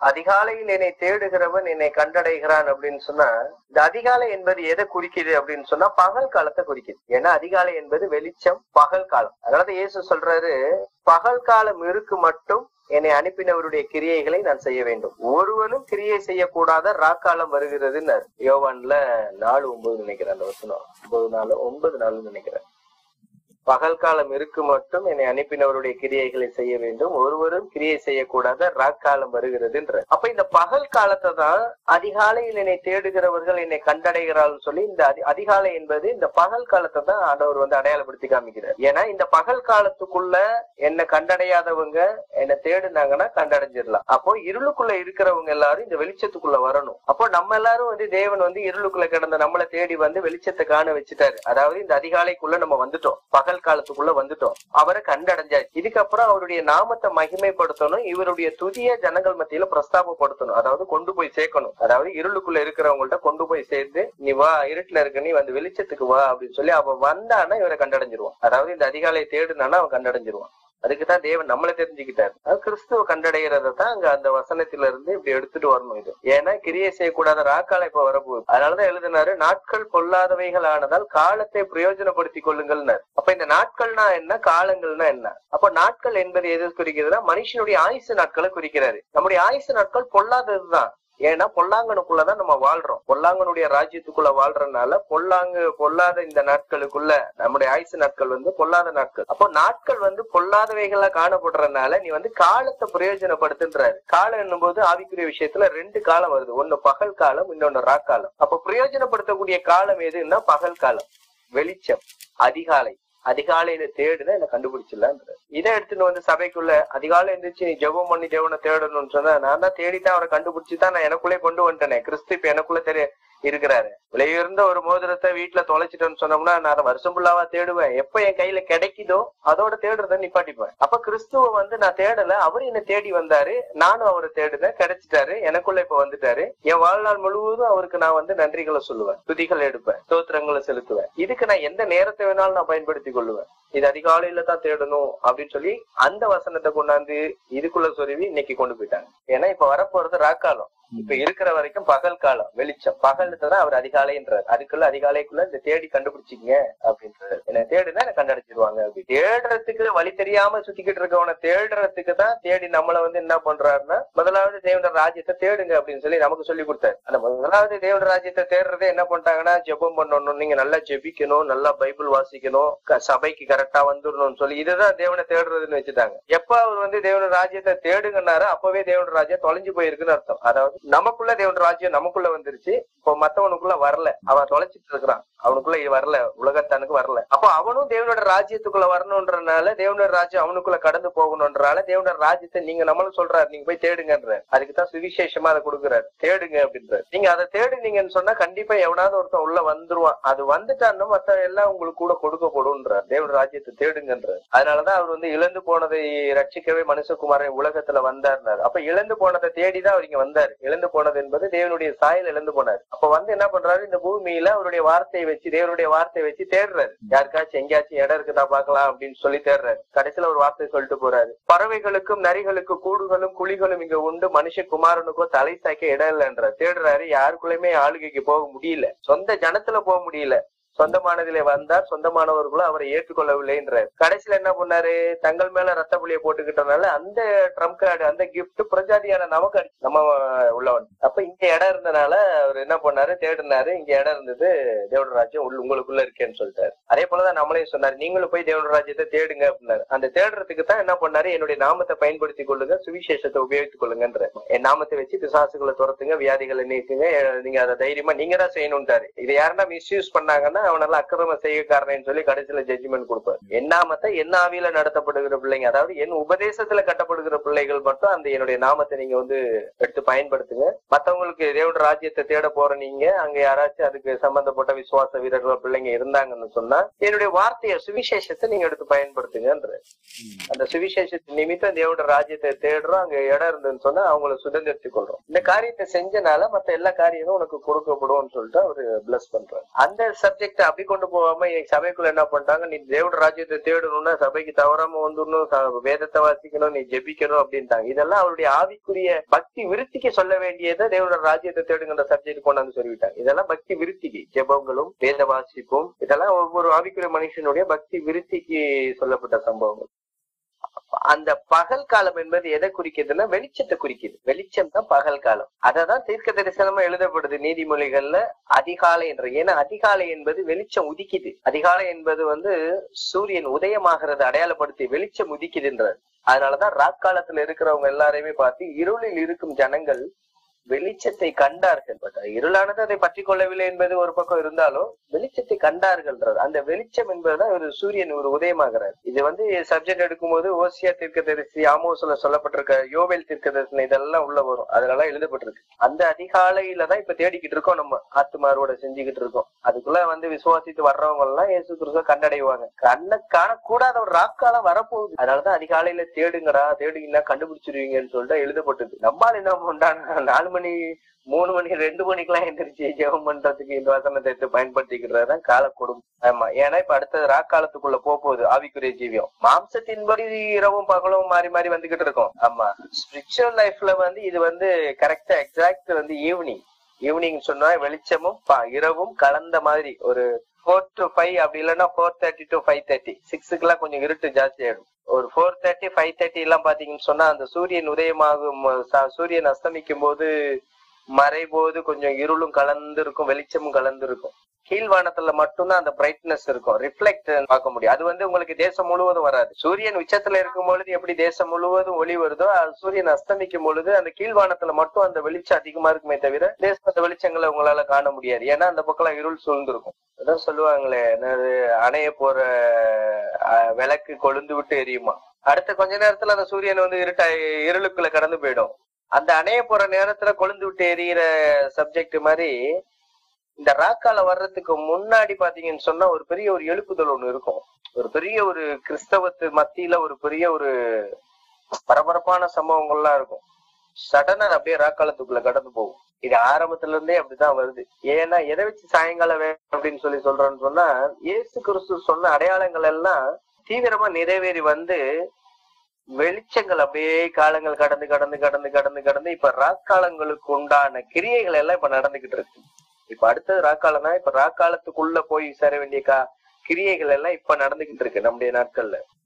அதிகாலையில் என்னை தேடுகிறவன் என்னை கண்டடைகிறான் அப்படின்னு சொன்னா இந்த அதிகாலை என்பது எதை குறிக்குது அப்படின்னு சொன்னா பகல் காலத்தை குறிக்குது ஏன்னா அதிகாலை என்பது வெளிச்சம் பகல் காலம் அதனால இயேசு சொல்றாரு பகல் காலம் இருக்கு மட்டும் என்னை அனுப்பினவருடைய கிரியைகளை நான் செய்ய வேண்டும் ஒருவனும் கிரியை செய்யக்கூடாத ராக்காலம் வருகிறதுன்னு யோவான்ல நாலு ஒன்பது நினைக்கிறேன் அந்த வசனம் ஒன்பது நாலு ஒன்பது நாலு நினைக்கிறேன் பகல் காலம் இருக்கு மட்டும் என்னை அனுப்பினவருடைய கிரியைகளை செய்ய வேண்டும் ஒருவரும் கிரியை செய்யக்கூடாத ராக்காலம் வருகிறதுன்ற அப்ப இந்த பகல் காலத்தை தான் அதிகாலையில் என்னை தேடுகிறவர்கள் என்னை கண்டடைகிறார்கள் சொல்லி இந்த அதி- அதிகாலை என்பது இந்த பகல் காலத்தை தான் ஆண்டவர் வந்து அடையாளப்படுத்தி காமிக்கிறார் ஏன்னா இந்த பகல் காலத்துக்குள்ள என்னை கண்டடையாதவங்க என்னை தேடுனாங்கன்னா கண்டடைஞ்சிடலாம் அப்போ இருளுக்குள்ள இருக்கிறவங்க எல்லாரும் இந்த வெளிச்சத்துக்குள்ள வரணும் அப்போ நம்ம எல்லாரும் வந்து தேவன் வந்து இருளுக்குள்ள கிடந்த நம்மளை தேடி வந்து வெளிச்சத்தை காண வச்சுட்டாரு அதாவது இந்த அதிகாலைக்குள்ள நம்ம வந்துட்டோம் பகல் காலத்துக்குள்ள வந்துட்டோம் அவரை கண்டடைஞ்சாச்சு இதுக்கப்புறம் அவருடைய நாமத்தை மகிமைப்படுத்தணும் இவருடைய துதிய ஜனங்கள் மத்தியில பிரஸ்தாபப்படுத்தணும் அதாவது கொண்டு போய் சேர்க்கணும் அதாவது இருளுக்குள்ள இருக்கிறவங்கள்ட்ட கொண்டு போய் சேர்த்து நீ வா இருட்டுல இருக்க நீ வந்து வெளிச்சத்துக்கு வா அப்படின்னு சொல்லி அவன் வந்தானா இவரை கண்டடைஞ்சிருவான் அதாவது இந்த அதிகாலையை தேடுனானா அவன் கண்டடைஞ்சிருவான் அதுக்கு தான் தேவன் நம்மளை தெரிஞ்சுக்கிட்டாரு அது கிறிஸ்துவ கண்டடைகிறத தான் அங்க அந்த வசனத்துல இருந்து இப்படி எடுத்துட்டு வரணும் இது ஏன்னா கிரியை செய்யக்கூடாத ராக்கால இப்ப வரப்போகுது அதனாலதான் எழுதினாரு நாட்கள் பொல்லாதவைகள் ஆனதால் காலத்தை பிரயோஜனப்படுத்திக் கொள்ளுங்கள்னாரு அப்ப இந்த நாட்கள்னா என்ன காலங்கள்னா என்ன அப்ப நாட்கள் என்பது எது குறிக்கிறதுனா மனுஷனுடைய ஆயுசு நாட்களை குறிக்கிறாரு நம்முடைய ஆயுசு நாட்கள் பொல்லாததுதான் ஏன்னா பொல்லாங்கனுக்குள்ளதான் நம்ம வாழ்றோம் பொல்லாங்கனுடைய ராஜ்யத்துக்குள்ள வாழ்றதுனால பொல்லாங்கு பொல்லாத இந்த நாட்களுக்குள்ள நம்முடைய ஆயுசு நாட்கள் வந்து பொல்லாத நாட்கள் அப்போ நாட்கள் வந்து பொல்லாதவைகளா காணப்படுறதுனால நீ வந்து காலத்தை பிரயோஜனப்படுத்துன்றாரு காலம் என்னும்போது ஆவிக்குரிய விஷயத்துல ரெண்டு காலம் வருது ஒண்ணு பகல் காலம் இன்னொன்னு ராக்காலம் அப்ப பிரயோஜனப்படுத்தக்கூடிய காலம் எதுன்னா பகல் காலம் வெளிச்சம் அதிகாலை அதிகாலையில தேடுனா என்ன கண்டுபிடிச்சிடலாம் இதை எடுத்துட்டு வந்து சபைக்குள்ள அதிகாலை எந்திரிச்சு நீ ஜெபம் பண்ணி தேவனை தேடணும்னு சொன்னா நான் தான் தேடித்தான் அவரை கண்டுபிடிச்சு தான் நான் எனக்குள்ளே கொண்டு வந்துட்டேனே கிறிஸ்து இப்ப எனக்குள்ள தெரிய இருக்கிறாரு விலையுயர்ந்த ஒரு மோதிரத்தை வீட்டுல தொலைச்சிட்டோன்னு சொன்னோம்னா நான் வருஷம் ஃபுல்லாவா தேடுவேன் எப்ப என் கையில கிடைக்குதோ அதோட தேடுறத நிப்பாட்டிப்பேன் அப்ப கிறிஸ்துவ வந்து நான் தேடல அவரு என்ன தேடி வந்தாரு நானும் அவரை தேடுனேன் கிடைச்சிட்டாரு எனக்குள்ள இப்ப வந்துட்டாரு என் வாழ்நாள் முழுவதும் அவருக்கு நான் வந்து நன்றிகளை சொல்லுவேன் துதிகள் எடுப்பேன் ஸ்தோத்திரங்களை செலுத்துவேன் இதுக்கு நான் எந்த நேரத்தை வேணாலும் நான் பயன்படுத்தி கொள்ளுவேன் இது அதிகாலையில தான் தேடணும் அப்படின்னு சொல்லி அந்த வசனத்தை கொண்டாந்து இதுக்குள்ள சொருவி இன்னைக்கு கொண்டு போயிட்டாங்க ஏன்னா இப்ப வரப்போறது ராக்காலம் இப்ப இருக்கிற வரைக்கும் பகல் காலம் வெளிச்சம் பகல்ல தான் அவர் அதிகாலைன்றார் அதுக்குள்ள அதிகாலைக்குள்ள இந்த தேடி கண்டுபிடிச்சிங்க அப்படின்றாரு என்ன தேடுனா என்ன கண்டடிச்சிருவாங்க அப்படி தேடுறதுக்கு வழி தெரியாம சுத்திக்கிட்டு இருக்கவனை தேடுறதுக்கு தான் தேடி நம்மள வந்து என்ன பண்றாருன்னா முதலாவது தேவன ராஜ்யத்தை தேடுங்க அப்படின்னு சொல்லி நமக்கு சொல்லி கொடுத்தாரு அந்த முதலாவது தேவன ராஜ்யத்தை தேடுறதே என்ன பண்ணிட்டாங்கன்னா ஜெபம் பண்ணணும் நீங்க நல்லா ஜெபிக்கணும் நல்லா பைபிள் வாசிக்கணும் க- சபைக்கு கரெக்டா வந்துடணும்னு சொல்லி இதுதான் தேவனை தேடுறதுன்னு வச்சுட்டாங்க எப்ப அவர் வந்து தேவன ராஜ்யத்தை தேடுங்கன்னாரு அப்பவே தேவன ராஜ்யம் தொலைஞ்சு போயிருக்குன்னு அர்த்தம் அதாவது நமக்குள்ள தேவன் ராஜ்யம் நமக்குள்ள வந்துருச்சு இப்போ மத்தவனுக்குள்ள வரல அவன் தொலைச்சிட்டு இருக்கிறான் அவனுக்குள்ள இது வரல உலகத்தானுக்கு வரல அப்போ அவனும் தேவனோட ராஜ்யத்துக்குள்ள வரணும்ன்றனால தேவனோட ராஜ்யம் அவனுக்குள்ள கடந்து போகணும்ன்றனால தேவனோட ராஜ்யத்தை நீங்க நம்மளும் சொல்றாரு நீங்க போய் தேடுங்கன்ற அதுக்கு தான் சுவிசேஷமா அதை கொடுக்குறாரு தேடுங்க அப்படின்றாரு நீங்க அதை தேடுனீங்கன்னு சொன்னா கண்டிப்பா எவனாவது ஒருத்தன் உள்ள வந்துருவான் அது வந்துட்டான்னு மத்த எல்லாம் உங்களுக்கு கூட கொடுக்கப்படும்ன்றார் தேவன் ராஜ்யத்தை தேடுங்கன்றார் அதனாலதான் அவர் வந்து இழந்து போனதை ரட்சிக்கவே மனுஷகுமாரன் உலகத்துல வந்தார்னாரு அப்ப இழந்து போனதை தேடிதான் அவர் இங்க வந்தாரு இழந்து போனது என்பது தேவனுடைய சாயல் இழந்து போனார் அப்ப வந்து என்ன பண்றாரு இந்த பூமியில அவருடைய வார்த்தையை வச்சு தேவனுடைய வார்த்தையை வச்சு தேடுறாரு யாருக்காச்சும் எங்கேயாச்சும் இடம் இருக்குதா பார்க்கலாம் அப்படின்னு சொல்லி தேடுறாரு கடைசியில ஒரு வார்த்தை சொல்லிட்டு போறாரு பறவைகளுக்கும் நரிகளுக்கு கூடுகளும் குழிகளும் இங்க உண்டு மனுஷகுமாரனுக்கோ தலை சாய்க்க இடம் இல்லைன்றார் தேடுறாரு யாருக்குள்ளயுமே ஆளுகைக்கு போக முடியல சொந்த ஜனத்துல போக முடியல சொந்தமானதிலே வந்தார் சொந்தமானவர்களும் அவரை ஏற்றுக்கொள்ளவில்லைன்றார் கடைசியில என்ன பண்ணாரு தங்கள் மேல ரத்த புலியை போட்டுக்கிட்டனால அந்த ட்ரம்ப் கார்டு அந்த கிஃப்ட் பிரஜாதியான நமக்கு அடிச்சு நம்ம உள்ளவன் அப்ப இங்க இடம் இருந்தனால அவர் என்ன பண்ணாரு தேடினாரு இங்க இடம் இருந்தது தேவட ராஜ்யம் உள்ள உங்களுக்குள்ள இருக்கேன்னு சொல்லிட்டாரு அதே போலதான் நம்மளையும் சொன்னாரு நீங்களும் போய் தேவட ராஜ்யத்தை தேடுங்க அப்படின்னாரு அந்த தேடுறதுக்கு தான் என்ன பண்ணாரு என்னுடைய நாமத்தை பயன்படுத்திக் கொள்ளுங்க சுவிசேஷத்தை உபயோகித்துக் கொள்ளுங்கன்ற என் நாமத்தை வச்சு பிசாசுகளை துரத்துங்க வியாதிகளை நீக்குங்க எ- நீங்க அதை தைரியமா நீங்க தான் செய்யணும்ட்டாரு இதை யாருன்னா மிஸ்யூஸ் பண்ணாங்கன்னா அவனெல்லாம் அக்கிரம செய்யக்காரன்னு சொல்லி கடைசியில ஜட்ஜ்மெண்ட் கொடுப்பாரு என் நாமத்தை என் ஆவியில நடத்தப்படுகிற பிள்ளைங்க அதாவது என் உபதேசத்துல கட்டப்படுகிற பிள்ளைகள் மட்டும் அந்த என்னுடைய நாமத்தை நீங்க வந்து எடுத்து பயன்படுத்துங்க மத்தவங்களுக்கு தேவட ராஜ்யத்தை தேட போற நீங்க அங்க யாராச்சும் அதுக்கு சம்பந்தப்பட்ட விசுவாச வீரர்கள் பிள்ளைங்க இருந்தாங்கன்னு சொன்னா என்னுடைய வார்த்தைய சுவிசேஷத்தை நீங்க எடுத்து பயன்படுத்துங்கன்ற அந்த சுவிசேஷத்து நிமித்தம் தேவட ராஜ்யத்தை தேடுறோம் அங்க இடம் இருந்துன்னு சொன்னா அவங்கள சுதந்திரத்துக் கொள்றோம் இந்த காரியத்தை செஞ்சனால மத்த எல்லா காரியமும் உனக்கு கொடுக்கப்படும் சொல்லிட்டு அவரு பிளஸ் பண்றாரு அந்த சப்ஜெக்ட் சப்ஜெக்ட் அப்படி கொண்டு போகாம இன்னைக்கு சபைக்குள்ள என்ன பண்ணிட்டாங்க நீ தேவட ராஜ்யத்தை தேடணும்னா சபைக்கு தவறாம வந்துடணும் ச- வேதத்தை வாசிக்கணும் நீ ஜெபிக்கணும் அப்படின்ட்டாங்க இதெல்லாம் அவருடைய ஆவிக்குரிய பக்தி விருத்திக்கு சொல்ல வேண்டியதை தேவட ராஜ்யத்தை தேடுங்கிற சப்ஜெக்ட் கொண்டாந்து சொல்லிவிட்டாங்க இதெல்லாம் பக்தி விருத்திக்கு ஜெபங்களும் வேத வாசிப்பும் இதெல்லாம் ஒவ்வொரு ஆவிக்குரிய மனுஷனுடைய பக்தி விருத்திக்கு சொல்லப்பட்ட சம்பவங்கள் அந்த பகல் காலம் என்பது எதை குறிக்குதுன்னா வெளிச்சத்தை குறிக்குது வெளிச்சம் தான் பகல் காலம் அததான் தீர்க்க தரிசனமா எழுதப்படுது நீதிமொழிகள்ல அதிகாலை என்ற ஏன்னா அதிகாலை என்பது வெளிச்சம் உதிக்குது அதிகாலை என்பது வந்து சூரியன் உதயமாகிறது அடையாளப்படுத்தி வெளிச்சம் உதிக்குதுன்றது அதனாலதான் ராக்காலத்துல இருக்கிறவங்க எல்லாரையுமே பார்த்து இருளில் இருக்கும் ஜனங்கள் வெளிச்சத்தை கண்டார்கள் பட் இருளானது அதை பற்றி கொள்ளவில்லை என்பது ஒரு பக்கம் இருந்தாலும் வெளிச்சத்தை கண்டார்கள்ன்றது அந்த வெளிச்சம் என்பதுதான் ஒரு சூரியன் ஒரு உதயமாகிறார் இது வந்து சப்ஜெக்ட் எடுக்கும்போது ஓசியா தீர்க்கதரிசி ஆமோஸ்ல சொல்லப்பட்டிருக்க யோவேல் தீர்க்கதரிசனம் இதெல்லாம் உள்ள வரும் அதெல்லாம் எழுதப்பட்டிருக்கு அந்த அதிகாலையில தான் இப்ப தேடிக்கிட்டு இருக்கோம் நம்ம ஆத்துமாரோட செஞ்சுக்கிட்டு இருக்கோம் அதுக்குள்ள வந்து விசுவாசித்து வர்றவங்க எல்லாம் இயேசு கிறிஸ்துவ கண்டடைவாங்க கண்ண காணக்கூடாத ஒரு ராக்காலம் வரப்போகுது அதனாலதான் அதிகாலையில தேடுங்கடா தேடுங்கன்னா கண்டுபிடிச்சிருவீங்கன்னு சொல்லிட்டு எழுதப்பட்டது நம்மால் என்ன பண்றாங்க நாலு மணி மூணு மணி ரெண்டு மணிக்கெல்லாம் எந்திரிச்சு ஜெபம் பண்றதுக்கு இந்த வசனத்தை எடுத்து பயன்படுத்திக்கிறது தான் கால கொடுமை ஆமா ஏன்னா இப்ப அடுத்தது ராக்காலத்துக்குள்ள போக போகுது ஆவிக்குரிய ஜீவியம் மாம்சத்தின்படி இரவும் பகலும் மாறி மாறி வந்துகிட்டு இருக்கோம் ஆமா ஸ்பிரிச்சுவல் லைஃப்ல வந்து இது வந்து கரெக்டா எக்ஸாக்ட் வந்து ஈவினிங் ஈவினிங் சொன்னா வெளிச்சமும் ப- இரவும் கலந்த மாதிரி ஒரு ஃபோர் டு ஃபைவ் அப்படி இல்லைன்னா four thirty to five thirty சிக்ஸுக்குலாம் கொஞ்சம் இருட்டு ஜாஸ்தி ஆயிடும் ஒரு ஃபோர் தேர்ட்டி ஃபைவ் தேர்ட்டி எல்லாம் பாத்தீங்கன்னு சொன்னா அந்த சூரியன் உதயமாகும் ச- சூரியன் அஸ்தமிக்கும் போது மறைபோது கொஞ்சம் இருளும் கலந்து இருக்கும் வெளிச்சமும் கலந்து இருக்கும் கீழ்வானத்துல மட்டும்தான் அந்த பிரைட்னஸ் இருக்கும் ரிஃப்ளெக்ட் பார்க்க முடியும் அது வந்து உங்களுக்கு தேசம் முழுவதும் வராது சூரியன் உச்சத்துல இருக்கும் பொழுது எப்படி தேசம் முழுவதும் ஒளி வருதோ அது சூரியன் அஸ்தமிக்கும் பொழுது அந்த கீழ்வானத்துல மட்டும் அந்த வெளிச்சம் அதிகமா இருக்குமே தவிர தேசத்த வெளிச்சங்களை உங்களால காண முடியாது ஏன்னா அந்த பக்கம் இருள் சூழ்ந்திருக்கும் அதான் சொல்லுவாங்களே என்னது அணைய போற அஹ், விளக்கு கொழுந்து விட்டு எரியுமா அடுத்த கொஞ்ச நேரத்துல அந்த சூரியன் வந்து இருட்டா இருளுக்குள்ள கடந்து போயிடும் அந்த அணைய போற நேரத்துல கொழுந்து விட்டு எரியிற சப்ஜெக்ட் மாதிரி இந்த ராக்கால வர்றதுக்கு முன்னாடி பாத்தீங்கன்னு சொன்னா ஒரு பெரிய ஒரு எழுப்புதல் ஒண்ணு இருக்கும் ஒரு பெரிய ஒரு கிறிஸ்தவத்து மத்தியில ஒரு பெரிய ஒரு பரபரப்பான சம்பவங்கள்லாம் இருக்கும் சடனா அது அப்படியே ராக்காலத்துக்குள்ள கடந்து போகும் இது ஆரம்பத்துல இருந்தே அப்படிதான் வருது ஏன்னா எதை வச்சு சாயங்காலம் வேணும் அப்படின்னு சொல்லி சொல்றோம்னு சொன்னா இயேசு கிறிஸ்து சொன்ன அடையாளங்கள் எல்லாம் தீவிரமா நிறைவேறி வந்து வெளிச்சங்கள் அப்படியே காலங்கள் கடந்து கடந்து கடந்து கடந்து கடந்து இப்ப ராக்காலங்களுக்கு உண்டான கிரியைகள் எல்லாம் இப்ப நடந்துகிட்டு இருக்கு இப்ப அடுத்தது ராக்காலம் தான் இப்ப ராக்காலத்துக்குள்ள போய் சேர வேண்டிய கா கிரியைகள் எல்லாம் இப்ப நடந்துகிட்டு இருக்கு நம்முடைய நாட்கள்ல